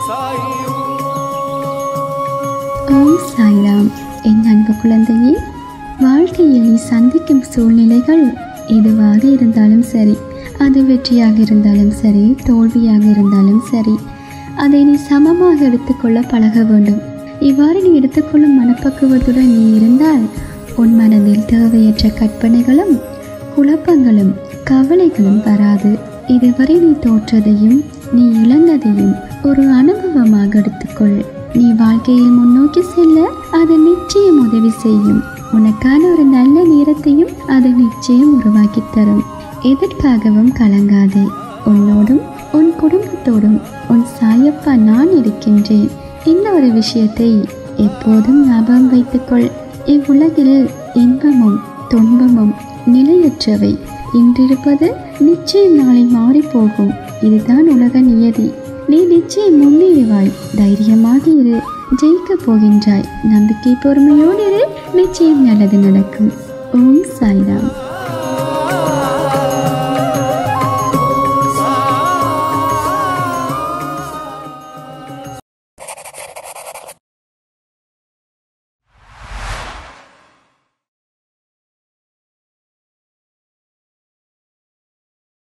ஓம் சாய்ராம் என் அன்பு குழந்தையே வாழ்க்கையில் நீ சந்திக்கும் சூழ்நிலைகள் எதுவாக இருந்தாலும் சரி அது வெற்றியாக இருந்தாலும் சரி தோல்வியாக இருந்தாலும் சரி அதை நீ சமமாக எடுத்துக்கொள்ள பழக வேண்டும் இவ்வாறு நீ எடுத்துக்கொள்ளும் மனப்பக்குவத்துடன் நீ இருந்தால் உன் மனதில் தேவையற்ற கற்பனைகளும் குழப்பங்களும் கவலைகளும் வராது இதுவரை நீ தோற்றதையும் நீ இழந்ததையும் ஒரு அனுபவமாக எடுத்துக்கொள் நீ வாழ்க்கையில் முன்னோக்கி செல்ல அது நிச்சயம் உதவி செய்யும் உனக்கான ஒரு நல்ல நேரத்தையும் அது நிச்சயம் உருவாக்கி தரும் எதற்காகவும் கலங்காதே உன்னோடும் உன் குடும்பத்தோடும் உன் சாயப்பா நான் இருக்கின்றேன் இந்த ஒரு விஷயத்தை எப்போதும் ஞாபகம் வைத்துக்கொள் இவ்வுலகில் இன்பமும் துன்பமும் நிலையற்றவை இன்றிருப்பது நிச்சயம் நாளை மாறிப்போகும் இதுதான் உலக நியதி நீ நிச்சயம் முன்னேறுவாய் தைரியமாக இரு ஜெயிக்கப் போகின்றாய் நம்பிக்கை பொறுமையோடு இரு நிச்சயம் நல்லது நடக்கும் ஓம் சாய்ராம்